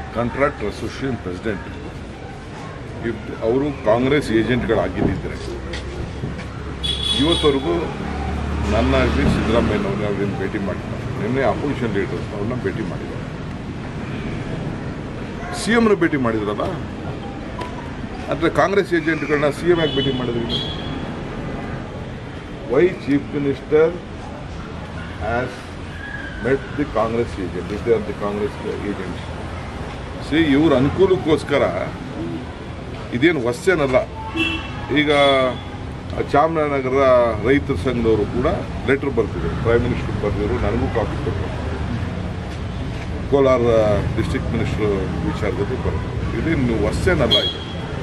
Contract association president if ಅವರು ಕಾಂಗ್ರೆಸ್ ಏಜೆಂಟ್ಗಳಾಗಿದ್ದಿದ್ರೆ ಇವತ್ತವರೆಗೂ ನನ್ನಾಗಲಿ ಸಿದ್ದರಾಮಯ್ಯನವ್ರನ್ನ ಅವ್ರನ್ನ ಭೇಟಿ ಮಾಡಿದ್ದಾರೆ ನಿನ್ನೆ ಅಪೋಸಿಷನ್ ಲೀಡರ್ಸ್ ಅವ್ರನ್ನ ಭೇಟಿ ಮಾಡಿದ್ದಾರೆ ಸಿ ಎಮ್ನ ಭೇಟಿ ಮಾಡಿದ್ರಲ್ಲ ಅಂದರೆ ಕಾಂಗ್ರೆಸ್ ಏಜೆಂಟ್ಗಳನ್ನ ಸಿ ಎಮ್ ಆಗಿ ಭೇಟಿ ಮಾಡಿದ್ರಿ why chief minister has met the Congress agent is are the Congress agents see ಇವ್ರ ಅನುಕೂಲಕ್ಕೋಸ್ಕರ ಇದೇನು ಹೊಸ್ತೇನಲ್ಲ ಈಗ ಚಾಮರಾಜನಗರ ರೈತರ ಸಂಘದವರು ಕೂಡ ಲೆಟರ್ ಬರ್ತಿದ್ರು ಪ್ರೈಮ್ ಮಿನಿಸ್ಟರ್ ಬರ್ತಿದ್ರು ನನಗೂ ಕಾಪಿ ಕೊಟ್ಟರು ಕೋಲಾರ ಡಿಸ್ಟ್ರಿಕ್ಟ್ ಮಿನಿಸ್ಟರ್ ವಿಚಾರದಲ್ಲಿ ಬರ್ತಿದ್ರು ಇದೇನು ಹೊಸ್ತೇನಲ್ಲ ಇದು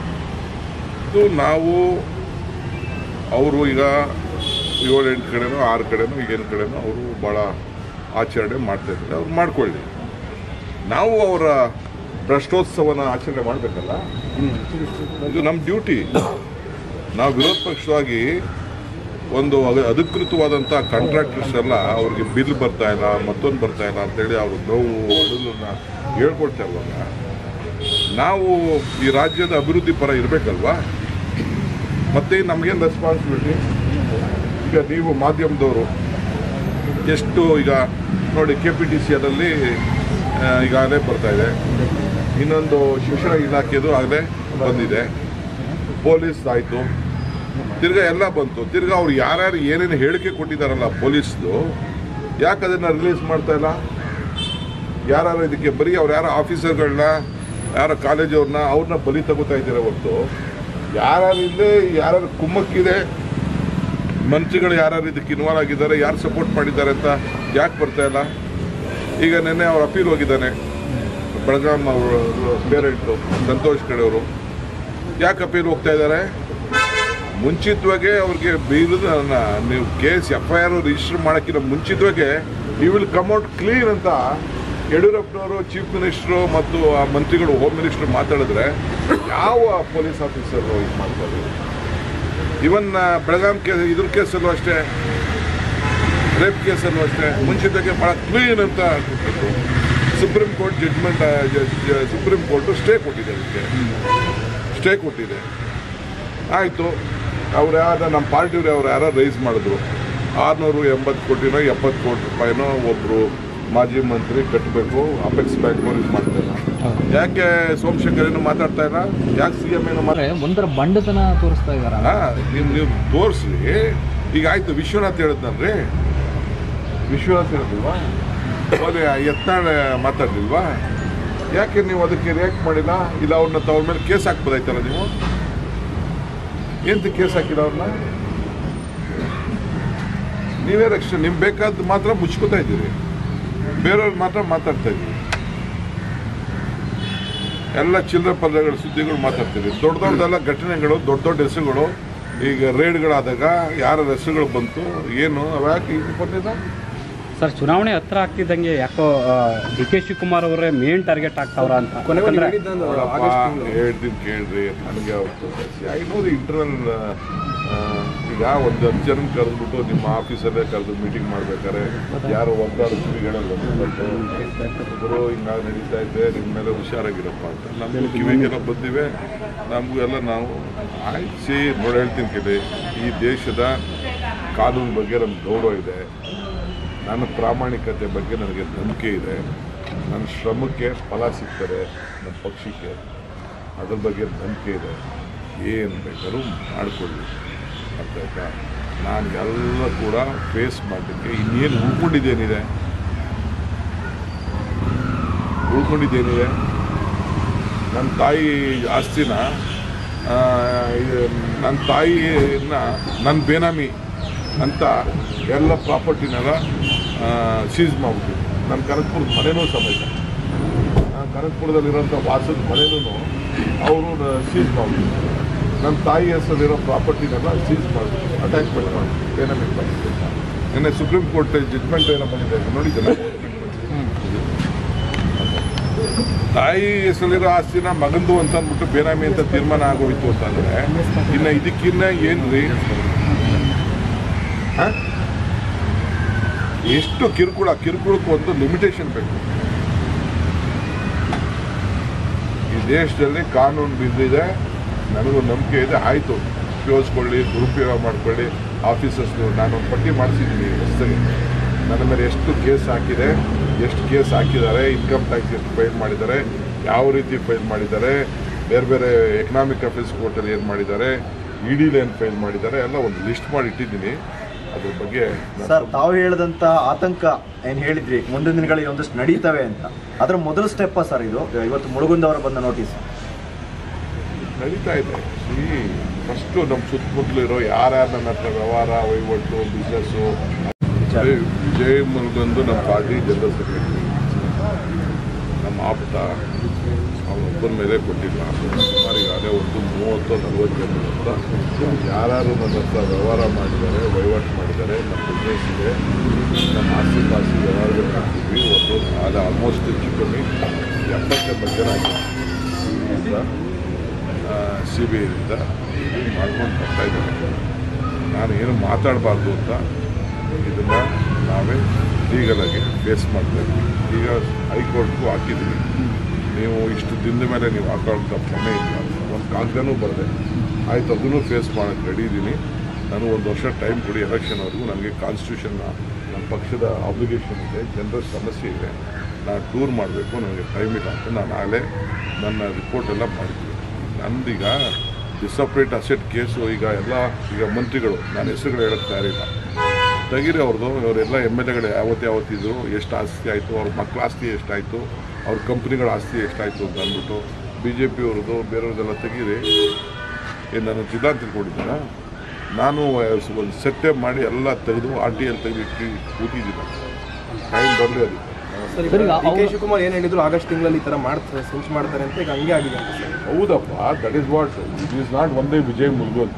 ಇದು ನಾವು ಅವರು ಈಗ ಏಳು ಎಂಟು ಕಡೆನೋ ಆರು ಕಡೆನೋ ಏನು ಕಡೆನೋ ಅವರು ಭಾಳ ಆಚರಣೆ ಮಾಡ್ತಾ ಇದ್ದಾರೆ ಅವ್ರು ಮಾಡ್ಕೊಳ್ಳಿ ನಾವು ಅವರ ಭ್ರಷ್ಟೋತ್ಸವನ ಆಚರಣೆ ಮಾಡಬೇಕಲ್ಲ ಇದು ನಮ್ಮ ಡ್ಯೂಟಿ ನಾವು ವಿರೋಧ ಪಕ್ಷವಾಗಿ ಒಂದು ಅದ- ಅಧಿಕೃತವಾದಂಥ ಕಾಂಟ್ರಾಕ್ಟರ್ಸ್ ಎಲ್ಲ ಅವ್ರಿಗೆ ಬಿಲ್ ಬರ್ತಾ ಇಲ್ಲ ಮತ್ತೊಂದು ಬರ್ತಾ ಇಲ್ಲ ಅಂತೇಳಿ ಅವರು ನೋವು ಅಳಲನ್ನ ಹೇಳ್ಕೊಳ್ತಾ ಇರುವಾಗ ನಾವು ಈ ರಾಜ್ಯದ ಅಭಿವೃದ್ಧಿ ಪರ ಇರಬೇಕಲ್ವಾ ಮತ್ತೆ ನಮಗೇನು ರೆಸ್ಪಾನ್ಸಿಬಿಲಿಟಿ ಈಗ ನೀವು ಮಾಧ್ಯಮದವರು ಎಷ್ಟು ಈಗ ನೋಡಿ ಕೆ ಪಿ ಟಿ ಸಿ ಅದರಲ್ಲಿ ಈಗಾಗಲೇ ಬರ್ತಾ ಇದೆ ಇನ್ನೊಂದು ಶಿಕ್ಷಣ ಇಲಾಖೆದು ಆಗಲೇ ಬಂದಿದೆ ಪೊಲೀಸ್ ಆಯಿತು ತಿರ್ಗಾ ಎಲ್ಲ ಬಂತು ತಿರ್ಗಾ ಅವ್ರು ಯಾರ್ಯಾರು ಏನೇನು ಹೇಳಿಕೆ ಕೊಟ್ಟಿದ್ದಾರಲ್ಲ ಪೊಲೀಸ್ದು ಯಾಕೆ ಅದನ್ನು ರಿಲೀಸ್ ಮಾಡ್ತಾ ಇಲ್ಲ ಯಾರು ಇದಕ್ಕೆ ಬರೀ ಅವ್ರು ಯಾರೋ ಆಫೀಸರ್ಗಳನ್ನ ಯಾರೋ ಕಾಲೇಜವ್ರನ್ನ ಅವ್ರನ್ನ ಬಲಿ ತಗೋತಾ ಇದ್ದಾರೆ ಹೊರತು ಯಾರ್ಯಾರು ಇಲ್ಲೇ ಯಾರ್ಯಾರು ಕುಮ್ಮಕ್ಕಿದೆ ಮಂತ್ರಿಗಳು ಯಾರ್ಯಾರು ಇದಕ್ಕೆ ಇನ್ವಾಲ್ವ್ ಆಗಿದ್ದಾರೆ ಯಾರು ಸಪೋರ್ಟ್ ಮಾಡಿದ್ದಾರೆ ಅಂತ ಯಾಕೆ ಬರ್ತಾ ಇಲ್ಲ ಈಗ ನಿನ್ನೆ ಅವ್ರ ಅಪೀಲ್ ಹೋಗಿದ್ದಾನೆ ಬೆಳಗಾಂ ಅವರು ಪೇರೆಂಟು ಸಂತೋಷ್ ಕಡೆಯವರು ಯಾಕೆ ಅಪೀಲ್ ಹೋಗ್ತಾ ಇದ್ದಾರೆ ಮುಂಚಿತವಾಗೆ ಅವ್ರಿಗೆ ಬೀರದ ನೀವು case F I R register ಮಾಡೋಕ್ಕಿಂತ ಮುಂಚಿತವಾಗೆ you will come out clean ಅಂತ ಯಡಿಯೂರಪ್ಪನವರು ಚೀಫ್ ಮಿನಿಸ್ಟ್ರು ಮತ್ತು ಆ ಮಂತ್ರಿಗಳು ಹೋಮ್ ಮಿನಿಸ್ಟರ್ ಮಾತಾಡಿದ್ರೆ ಯಾವ ಪೊಲೀಸ್ ಆಫೀಸರು ಇದು ಮಾಡ್ತಾರೆ ಇವನ್ ಬೆಳಗಾಂ ಕೇಸ್ ಇದ್ರ ಕೇಸಲ್ಲೂ ಅಷ್ಟೇ ರೇಪ್ ಕೇಸಲ್ಲೂ ಅಷ್ಟೇ ಮುಂಚಿತವಾಗಿ ಭಾಳ ಕ್ಲೀನ್ ಅಂತ ಕೊಟ್ಟಿತ್ತು supreme court judgment supreme court stay ಕೊಟ್ಟಿದೆ ಅದಕ್ಕೆ ಸ್ಟೇ ಕೊಟ್ಟಿದೆ ಆಯಿತು ಅವ್ರು ಯಾರ ನಮ್ಮ ಪಾರ್ಟಿಯವ್ರು ಅವ್ರು ಯಾರೋ ರೈಸ್ ಮಾಡಿದ್ರು ಆರುನೂರು ಎಂಬತ್ತು ಕೋಟಿನೋ ಎಪ್ಪತ್ತು ಕೋಟಿ ರೂಪಾಯಿನೋ ಒಬ್ಬರು ಮಾಜಿ ಮಂತ್ರಿ ಕಟ್ಟಬೇಕು ಅಪೆಕ್ಸ್ ಬ್ಯಾಂಕ್ ಇದು ಮಾಡ್ತಾ ಇಲ್ಲ ಯಾಕೆ ಸೋಮಶೇಖರ್ ಏನು ಮಾತಾಡ್ತಾ ಇಲ್ಲ ಯಾಕೆ ಸಿ ಎಮ್ ಏನು ಮಾತಾಡ್ತಾ ಅಂದ್ರೆ ಒಂಥರ ಬಂಡತನ ತೋರಿಸ್ತಾ ಇದಾರ ನೀವು ನೀವು ತೋರಿಸ್ರಿ ಈಗ ಆಯ್ತು ವಿಶ್ವನಾಥ್ ಹೇಳಿದ್ನಲ್ರಿ ವಿಶ್ವನಾಥ್ ಹೇಳಿಲ್ವಾ ಅವ್ರು ಯತ್ನಾಳ್ ಮಾತಾಡ್ಲಿಲ್ವಾ ಯಾಕೆ ನೀವು ಅದಕ್ಕೆ ರಿಯಾಕ್ಟ್ ಮಾಡಿಲ್ಲ ಇಲ್ಲ ಅವ್ರನ್ನ ಅವ್ರ ಮೇಲೆ ಕೇಸ್ ಹಾಕ್ಬೋದಾಯ್ತಲ್ಲ ನೀವು ಎಂತ ಕೇಸ್ ಹಾಕಿಲ್ಲ ಅವ್ರನ್ನ ನೀವೇ ರಕ್ಷಣೆ ನಿಮ್ಗೆ ಬೇಕಾದ್ದು ಮಾತ್ರ ಮುಚ್ಕೋತಾ ಇದ್ದೀರಿ ಬೇರೆಯವ್ರು ಮಾತ್ರ ಮಾತಾಡ್ತಾ ಇದ್ದೀರಿ ಎಲ್ಲ ಚಿಲ್ಲರೆ ಪಲ್ಯಗಳ ಸುದ್ದಿಗಳು ಮಾತಾಡ್ತೀವಿ ದೊಡ್ಡ ದೊಡ್ಡದೆಲ್ಲ ಘಟನೆಗಳು ದೊಡ್ಡ ದೊಡ್ಡ ಹೆಸರುಗಳು ಈಗ ರೇಡ್ಗಳಾದಾಗ ಯಾರ ಹೆಸರುಗಳು ಬಂತು ಏನು ಅವ್ಯಾಕೆ ಈಗ ಬಂದಿಲ್ಲ ಸರ್ ಚುನಾವಣೆ ಹತ್ರ ಆಗ್ತಿದ್ದಂಗೆ ಯಾಕೋ ಡಿ ಕೆ ಶಿವಕುಮಾರ್ ಅವರೇ ಮೇನ್ ಟಾರ್ಗೆಟ್ ಆಗ್ತಾವ್ರ ಅಂತ ಯಾಕಂದ್ರೆ ಹೇಳ್ತೀನಿ ಕೇಳ್ರಿ ನನಗೆ ಅವತ್ತು ಐ ನೋ ದಿ ಇಂಟರ್ನಲ್ ಈಗ ಒಂದು ಹತ್ತು ಜನ ಕರೆದ್ಬಿಟ್ಟು ನಿಮ್ಮ ಆಫೀಸಲ್ಲೇ ಕರೆದು ಮೀಟಿಂಗ್ ಮಾಡ್ಬೇಕಾದ್ರೆ ಯಾರೋ ಒಬ್ಬರು ಕಿವಿಗಳಲ್ಲಿ ಗುರು ಹಿಂಗಾಗಿ ನಡೀತಾ ಇದೆ ನಿಮ್ಮ ಮೇಲೆ ಹುಷಾರಾಗಿರಪ್ಪ ಅಂತ ನಮಗೂ ಕಿವಿಗೆಲ್ಲ ಬಂದಿವೆ ನಮಗೂ ಎಲ್ಲ ನಾವು ಆಯ್ಸಿ ನೋಡಿ ಹೇಳ್ತೀನಿ ಕೇಳಿ ಈ ದೇಶದ ಕಾನೂನು ಬಗ್ಗೆ ನಮ್ಗೆ ಗೌರವ ಇದೆ ನನ್ನ ಪ್ರಾಮಾಣಿಕತೆ ಬಗ್ಗೆ ನನಗೆ ನಂಬಿಕೆ ಇದೆ ನನ್ನ ಶ್ರಮಕ್ಕೆ ಫಲ ಸಿಗ್ತದೆ ನನ್ನ ಪಕ್ಷಕ್ಕೆ ಅದ್ರ ಬಗ್ಗೆ ನಂಬಿಕೆ ಇದೆ ಏನು ಬೇಕಾದ್ರೂ ಮಾಡಿಕೊಳ್ಳಿ ಅರ್ಥ ಆಯ್ತಾ ನಾನು ಎಲ್ಲ ಕೂಡ ಫೇಸ್ ಮಾಡಲಿಕ್ಕೆ ಇನ್ನೇನು ಉಳ್ಕೊಂಡಿದ್ದೇನಿದೆ ಉಳ್ಕೊಂಡಿದ್ದೇನಿದೆ ನನ್ನ ತಾಯಿ ಆಸ್ತಿನ ಆ, ಇದು ನನ್ನ ತಾಯಿನ ನನ್ನ ಬೇನಾಮಿ ಅಂತ ಎಲ್ಲ ಪ್ರಾಪರ್ಟಿನೆಲ್ಲ ಸೀಸ್ ಮಾಡ್ಬಿಟ್ಟು ನನ್ನ ಕನಕಪುರದ ಮನೆನೂ ಸಮೇತ ನಾನು ಕನಕಪುರದಲ್ಲಿರೋಂಥ ವಾಸದ ಮನೆನೂ ಅವರು ಸೀಸ್ ಮಾಡ್ಬಿಟ್ಟು ನನ್ನ ತಾಯಿ ಹೆಸರಲ್ಲಿರೋ ಪ್ರಾಪರ್ಟಿನೆಲ್ಲ ಸೀಸ್ ಮಾಡಿಬಿಟ್ಟು ಅಟ್ಯಾಚ್ಮೆಂಟ್ ಮಾಡಿಬಿಟ್ಟು ಬೇನಾಮಿ ಮಾಡಿಬಿಟ್ಟು ನಿನ್ನೆ ಸುಪ್ರೀಂ ಕೋರ್ಟ್ ಜಡ್ಜ್ಮೆಂಟ್ ಏನೋ ಬಂದಿದೆ ನೋಡಿದ್ದಲ್ಲ ತಾಯಿ ಹೆಸರಲ್ಲಿರೋ ಆಸ್ತಿನ ಮಗಂದು ಅಂತ ಅಂದ್ಬಿಟ್ಟು ಬೇನಾಮಿ ಅಂತ ತೀರ್ಮಾನ ಆಗೋಯ್ತು ಅಂತಂದ್ರೆ ಇನ್ನು ಇದಕ್ಕಿನ್ನ ಏನ್ರಿ ಹ? ಎಷ್ಟು ಕಿರುಕುಳ ಕಿರುಕುಳಕ್ಕೆ ಒಂದು ಲಿಮಿಟೇಷನ್ ಬೇಕು ಈ ದೇಶದಲ್ಲಿ ಕಾನೂನು ಬಿದ್ದಿದೆ ನನಗೂ ನಂಬಿಕೆ ಇದೆ ಆಯಿತು ಉಪಯೋಗಿಸ್ಕೊಳ್ಳಿ ದುರುಪಯೋಗ ಮಾಡ್ಕೊಳ್ಳಿ ಆಫೀಸರ್ಸ್ನು ನಾನೊಂದು ಪಟ್ಟಿ ಮಾಡಿಸಿದ್ದೀನಿ ಹೊಸದಾಗಿ ನನ್ನ ಮೇಲೆ ಎಷ್ಟು ಕೇಸ್ ಹಾಕಿದೆ ಎಷ್ಟು ಕೇಸ್ ಹಾಕಿದ್ದಾರೆ ಇನ್ಕಮ್ ಟ್ಯಾಕ್ಸ್ ಎಷ್ಟು ಫೈಲ್ ಮಾಡಿದ್ದಾರೆ ಯಾವ ರೀತಿ ಫೈಲ್ ಮಾಡಿದ್ದಾರೆ ಬೇರೆ ಬೇರೆ ಎಕನಾಮಿಕ್ ಅಫೇರ್ಸ್ ಕೋರ್ಟಲ್ಲಿ ಏನು ಮಾಡಿದ್ದಾರೆ ಇಡಿಲಿ ಏನು ಫೈಲ್ ಮಾಡಿದ್ದಾರೆ ಎಲ್ಲ ಒಂದು ಲಿಸ್ಟ್ ಮಾಡಿ ಇಟ್ಟಿದ್ದೀನಿ ಅದ್ರ ಬಗ್ಗೆ ನಾನು ಸರ್ ತಾವು ಹೇಳಿದಂತ ಆತಂಕ ಏನ್ ಹೇಳಿದ್ರಿ ಮುಂದಿನ ದಿನಗಳಲ್ಲಿ ಒಂದಷ್ಟು ನಡೀತವೆ ಅಂತ ಅದ್ರ ಮೊದಲ ಸ್ಟೆಪ್ ಸರ್ ಇದು ಇವತ್ತು ಮುಳುಗುಂದವರ ಬಂದ ನೋಟಿಸ್ ನಡೀತಾ ಇದೆ ಈ ಫಸ್ಟು ನಮ್ಮ ಸುತ್ತಮುತ್ತಲು ಇರೋ ಯಾರ್ಯಾರು ನನ್ನ ಹತ್ರ ವ್ಯವಹಾರ ವಹಿವಾಟು ಬಿಸ್ನೆಸ್ಸು ವಿಜಯ್ ಮುರುಗಂದು ನಮ್ಮ ಪಾರ್ಟಿ ಜನರಲ್ ಸೆಕ್ರೆಟರಿ ನಮ್ಮ ಆಪ್ತ ಅವನೊಬ್ಬರ ಮೇಲೆ ಕೊಟ್ಟಿಲ್ಲ ಸುಮಾರು ಈಗಾಗಲೇ ಒಂದು ಮೂವತ್ತು ನಲವತ್ತು ಜನ ಹತ್ರ ಯಾರು ನನ್ನ ಹತ್ರ ವ್ಯವಹಾರ ಮಾಡಿದ್ದಾರೆ ವಹಿವಾಟು ಮಾಡಿದ್ದಾರೆ ನಮ್ಮ ಬಿಸ್ನೆಸ್ ಇದೆ ನಮ್ಮ ಆಸ್ತಿ ಪಾಸ್ತಿ ವ್ಯವಹಾರಗಳು ಮಾಡ್ತೀವಿ ಒಂದು ಅದು ಆಲ್ಮೋಸ್ಟ್ ಹೆಚ್ಚು ಕಮ್ಮಿ ಎಪ್ಪತ್ತೆಂಬತ್ತು ಜನ ಆಗಿದೆ ಸಿ ಬಿ ಐದಿಂದ ಮಾಡ್ಕೊಂಡು ಬರ್ತಾ ಇದ್ದಾರೆ ನಾನು ಏನು ಮಾತಾಡಬಾರ್ದು ಅಂತ ಇದನ್ನು ನಾವೇ ಲೀಗಲಾಗಿ ಫೇಸ್ ಮಾಡ್ತಾ ಇದ್ವಿ ಈಗ ಹೈಕೋರ್ಟ್ಗೂ ಹಾಕಿದ್ದೀವಿ ನೀವು ಇಷ್ಟು ದಿನದ ಮೇಲೆ ನೀವು ಹಾಕೊಳ್ಳೋಂಥ ಕ್ರಮ ಇಲ್ಲ ಒಂದು ಕಾಗದನೂ ಬರದೆ ಆಯ್ತು ಅದನ್ನು ಫೇಸ್ ಮಾಡೋಕ್ಕೆ ರೆಡಿ ಇದ್ದೀನಿ ನಾನು ಒಂದು ವರ್ಷ ಟೈಮ್ ಕೊಡಿ ಎಲೆಕ್ಷನ್ವರೆಗೂ ನನಗೆ ಕಾನ್ಸ್ಟಿಟ್ಯೂಷನ್ನ ನಮ್ಮ ಪಕ್ಷದ ಆಬ್ಲಿಗೇಷನ್ ಇದೆ ಜನರ ಸಮಸ್ಯೆ ಇದೆ ನಾನು ಟೂರ್ ಮಾಡಬೇಕು ನನಗೆ ಟೈಮ್ ಇಲ್ಲ ಅಂತ ನಾನು ಆಗಲೇ ನನ್ನ ರಿಪೋರ್ಟ್ ಎಲ್ಲ ಮಾಡಿದ್ವಿ ನಂದೀಗ ಡಿಸಪ್ರೇಟ್ ಅಸೆಟ್ ಕೇಸು ಈಗ ಎಲ್ಲ ಈಗ ಮಂತ್ರಿಗಳು ನಾನು ಹೆಸರುಗಳು ಹೇಳಕ್ಕೆ ತಯಾರಿಲ್ಲ ತೆಗೀರಿ ಅವ್ರದ್ದು ಅವರೆಲ್ಲ ಎಮ್ ಎಲ್ ಎಗಳು ಯಾವತ್ತು ಯಾವತ್ತಿದ್ರು ಎಷ್ಟು ಆಸ್ತಿ ಆಯಿತು ಅವ್ರ ಮಕ್ಕಳ ಆಸ್ತಿ ಎಷ್ಟಾಯಿತು ಅವ್ರ ಕಂಪ್ನಿಗಳ ಆಸ್ತಿ ಎಷ್ಟಾಯಿತು ಅಂತ ಅಂದ್ಬಿಟ್ಟು ಬಿ ಜೆ ಪಿ ಅವ್ರದ್ದು ಬೇರೆಯವ್ರದ್ದೆಲ್ಲ ತೆಗೀರಿ ಏನು ನಾನು ಜಿಲ್ಲಾ ತಿಳ್ಕೊಂಡಿದ್ದಾರ ನಾನು ಒಂದು ಸೆಟ್ಟಪ್ ಮಾಡಿ ಎಲ್ಲ ತೆಗೆದು ಆರ್ ಟಿ ಎಲ್ ತೆಗೆದು ಇಟ್ಟು ಕೂತಿದ್ದೀನಿ ಟೈಮ್ ಬರಲಿ ಅದಕ್ಕೆ ಸರ್ ಈಗ ಡಿ ಕೆ ಶಿವಕುಮಾರ್ ಏನು ಹೇಳಿದ್ರು ಆಗಸ್ಟ್ ತಿಂಗಳಲ್ಲಿ ಈ ಥರ ಮಾಡ್ತಾರೆ ಸಂಚು ಮಾಡ್ತಾರೆ ಅಂತ ಈಗ ಹಂಗೆ ಆಗಿದೆ ಅಂತ ಸರ್ ಹೌದಪ್ಪ that is what it is not ಒಂದೇ ವಿಜಯ್ ಮುಲ್ಗನ್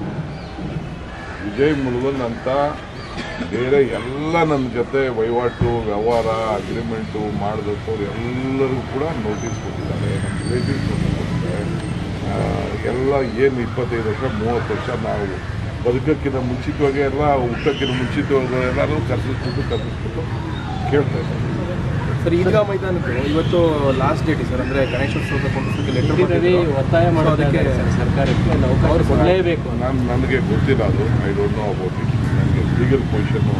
ವಿಜಯ್ ಮುಲ್ಗನ್ ಅಂತ ಬೇರೆ ಎಲ್ಲ ನನ್ನ ಜೊತೆ ವಹಿವಾಟು ವ್ಯವಹಾರ ಅಗ್ರಿಮೆಂಟು ಮಾಡಿದವರು ಎಲ್ಲರಿಗೂ ಕೂಡ ನೋಟಿಸ್ ಕೊಟ್ಟಿದ್ದಾರೆ ನಮ್ಮ ರಿಲೇಟಿವ್ಸ್ ಕೊಟ್ಟಿದ್ದಾರೆ ಆ, ಎಲ್ಲ ಏನು ಇಪ್ಪತ್ತೈದು ವರ್ಷ ಮೂವತ್ತು ವರ್ಷ ನಾವು ಬದುಕೋಕ್ಕಿಂತ ಮುಂಚಿತವಾಗಿ ಎಲ್ಲ ಹುಟ್ಟೋಕ್ಕಿಂತ ಮುಂಚಿತವಾಗಿ ಎಲ್ಲರೂ ಕರೆಸಿಸ್ಬಿಟ್ಟು ಕರೆಸಿಸ್ಬಿಟ್ಟು ಕೇಳ್ತಾ ಇದ್ದಾರೆ ಸರ್ ಈದ್ಗಾ ಮೈದಾನಕ್ಕೆ ಇವತ್ತು ಲಾಸ್ಟ್ ಡೇಟ್ ಸರ್ ಅಂದ್ರೆ ಗಣೇಶೋತ್ಸವದ ಕೊಂಡೋಸಕ್ಕೆ ಲೆಟರ್ ರವಿ ಒತ್ತಾಯ ಅದಕ್ಕೆ ಮಾಡೋದಕ್ಕೆ ಸರ್ಕಾರಕ್ಕೆ ನಾವು ಅವ್ರು ಕೊಡಲೇಬೇಕು ನಾನು ನನಗೆ ಗೊತ್ತಿಲ್ಲ ಅದು I don't know about it ನನಗೆ ಲೀಗಲ್ ಪೊಸಿಷನ್ನು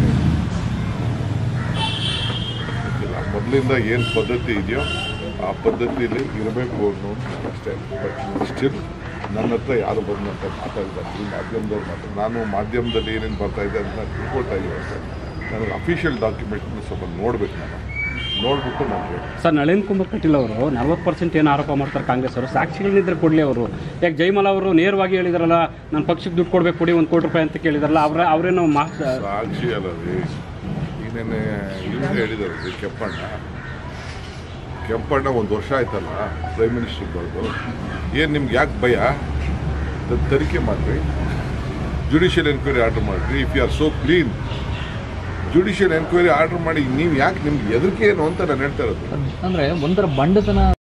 ಗೊತ್ತಿಲ್ಲ ಮೊದಲಿಂದ ಏನು ಪದ್ಧತಿ ಇದೆಯೋ ಆ ಪದ್ಧತಿಯಲ್ಲಿ ಇರಬೇಕು ಅನ್ನೋದು ಅಷ್ಟೇ ಬಟ್ ಸ್ಟಿಲ್ ನನ್ನ ಹತ್ರ ಯಾರು ಬಂದಂತ ಮಾತಾಡಿದ್ದಾರೆ ಈ ಮಾಧ್ಯಮದವ್ರು ಮಾತಾಡ ನಾನು ಮಾಧ್ಯಮದಲ್ಲಿ ಏನೇನು ಬರ್ತಾ ಇದೆ ಅಂತ ತಿಳ್ಕೊಳ್ತಾ ಇದ್ದೀವಿ ಅಷ್ಟೇ ನನಗೆ ಅಫಿಷಿಯಲ್ ಡಾಕ್ಯುಮೆಂಟ್ನ ಸ್ವಲ್ಪ ನೋಡ್ಬೇಕು ನಾನು ನೋಡ್ಬಿಟ್ಟು ನಾನು ಹೇಳ್ತೀನಿ ಸರ್ ನಳಿನ್ ಕುಮಾರ್ ಕಟೀಲ್ ಅವರು ನಲ್ವತ್ತು ಪರ್ಸೆಂಟ್ ಏನು ಆರೋಪ ಮಾಡ್ತಾರೆ ಕಾಂಗ್ರೆಸ್ ಅವರು ಸಾಕ್ಷಿಗಳನ್ನಿದ್ರೆ ಕೊಡಲಿ ಅವರು ಯಾಕೆ ಜೈಮಲ ಅವರು ನೇರವಾಗಿ ಹೇಳಿದಾರಲ್ಲ ನನ್ನ ಪಕ್ಷಕ್ಕೆ ದುಡ್ಡು ಕೊಡಬೇಕು ಕೊಡಿ ಒಂದು ಕೋಟಿ ರೂಪಾಯಿ ಅಂತ ಕೇಳಿದಾರಲ್ಲ ಅವ್ರ ಅವರೇನೋ ಮಾ ಸಾಕ್ಷಿ ಅಲ್ಲ ರೀ ಈನೇನೆ ಇವ್ರು ಹೇಳಿದ್ದಾರೆ ರೀ ಕೆಂಪಣ್ಣ ಕೆಂಪಣ್ಣ ಒಂದು ವರ್ಷ ಆಯ್ತಲ್ಲ ಪ್ರೈಮ್ ಮಿನಿಸ್ಟರ್ ಬರೋದು ಏನು ನಿಮ್ಗೆ ಯಾಕೆ ಭಯ ತ- ತನಿಖೆ ಮಾಡಿರಿ ಜುಡಿಷಿಯಲ್ ಎನ್ಕ್ವೈರಿ ಆರ್ಡರ್ ಮಾಡಿರಿ if you are so clean judicial enquiry order ಮಾಡಿ ನೀವು ಯಾಕೆ ನಿಮ್ಗೆ ಹೆದರಿಕೆ ಏನು ಅಂತ ನಾನು ಹೇಳ್ತಾ ಇರೋದು ಅಂದ್ರೆ ಒಂಥರ ಬಂಡತನ